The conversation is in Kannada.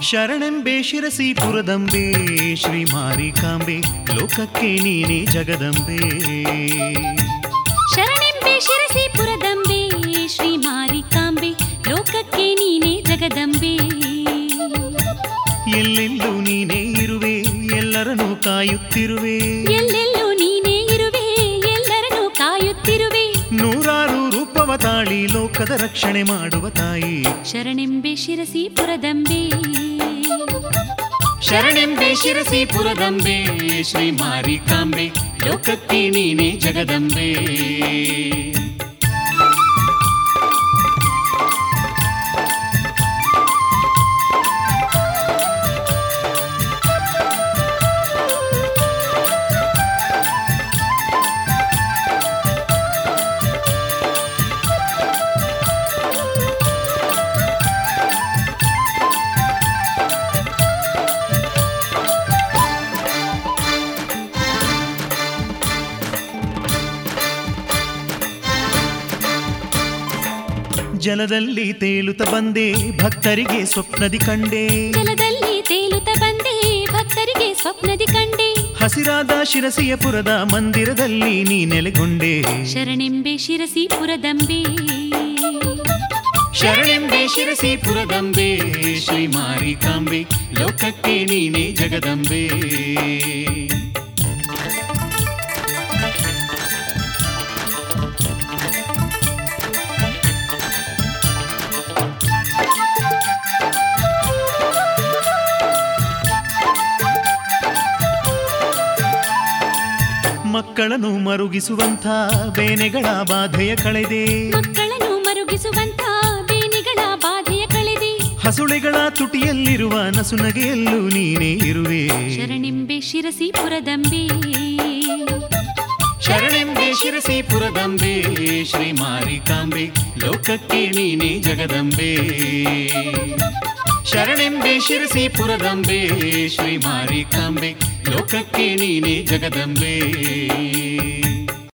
ಶರಣೆಂಬೆ ಶಿರಸಿ ಪುರದಂಬೆ ಶ್ರೀ ಮಾರಿಕಾಂಬೆ ಲೋಕಕ್ಕೆ ನೀನೇ ಜಗದಂಬೆ ಶರಣೆಂಬೆ ಶಿರಸಿ ಪುರದಂಬೆ ಶ್ರೀ ಮಾರಿಕಾಂಬೆ ಲೋಕಕ್ಕೆ ನೀನೇ ಜಗದಂಬೆ ಎಲ್ಲೆಲ್ಲೂ ನೀನೇ ಇರುವೆ ಎಲ್ಲರನ್ನೂ ಕಾಯುತ್ತಿರುವೆ ಎಲ್ಲೆಲ್ಲೂ ನೀನೇ ಇರುವೆ ಎಲ್ಲರನ್ನೂ ಕಾಯುತ್ತಿರುವೆ ನೂರಾರು ರೂಪವ ತಾಳಿ ಲೋಕದ ರಕ್ಷಣೆ ಮಾಡುವ ತಾಯಿ ಶರಣೆಂಬೆ ಶಿರಸಿ ಪುರದಂಬೆ ಶರಣೆಂಬೆ ಶಿರಸಿ ಪುರದಂಬೆ ಶ್ರೀ ಮಾರಿಕಾಂಬೆ ಲೋಕಕ್ಕೆ ನೀನೇ ಜಗದಂಬೆ ಜಲದಲ್ಲಿ ತೇಲುತ್ತ ಬಂದೆ ಭಕ್ತರಿಗೆ ಸ್ವಪ್ನದಿ ಕಂಡೆ ಜಲದಲ್ಲಿ ತೇಲುತ್ತ ಬಂದೆ ಭಕ್ತರಿಗೆ ಸ್ವಪ್ನದಿ ಕಂಡೆ ಹಸಿರಾದ ಶಿರಸಿಯ ಪುರದ ಮಂದಿರದಲ್ಲಿ ನೀ ನೆಲೆಗೊಂಡೆ ಶರಣೆಂಬೆ ಶಿರಸಿ ಪುರದಂಬೆ ಶರಣೆಂಬೆ ಶಿರಸಿ ಪುರದಂಬೆ ಶ್ರೀ ಮಾರಿಕಾಂಬೆ ಲೋಕಕ್ಕೆ ನೀನೇ ಜಗದಂಬೆ ಮಕ್ಕಳನ್ನು ಮರುಗಿಸುವಂಥ ಬೇನೆಗಳ ಬಾಧೆಯ ಕಳೆದೆ ಮಕ್ಕಳನ್ನು ಮರುಗಿಸುವಂತ ಬೇನೆಗಳ ಬಾಧೆಯ ಕಳೆದೆ ಹಸುಳೆಗಳ ತುಟಿಯಲ್ಲಿರುವ ನಸುನಗೆಯಲ್ಲೂ ನೀನೇ ಇರುವೆ ಶರಣೆಂಬೆ ಶಿರಸಿ ಪುರದಂಬೆ ಶರಣೆಂಬೆ ಶಿರಸಿ ಪುರದಂಬೆ ಶ್ರೀ ಮಾರಿಕಾಂಬೆ ಲೋಕಕ್ಕೆ ನೀನೇ ಜಗದಂಬೆ ಶರಣೆಂಬೆ ಶಿರಸಿ ಪುರದಂಬೆ ಶ್ರೀ ಮಾರಿಕಾಂಬೆ ಲೋಕಕ್ಕೆ ನೀನೇ ಜಗದಂಬೆ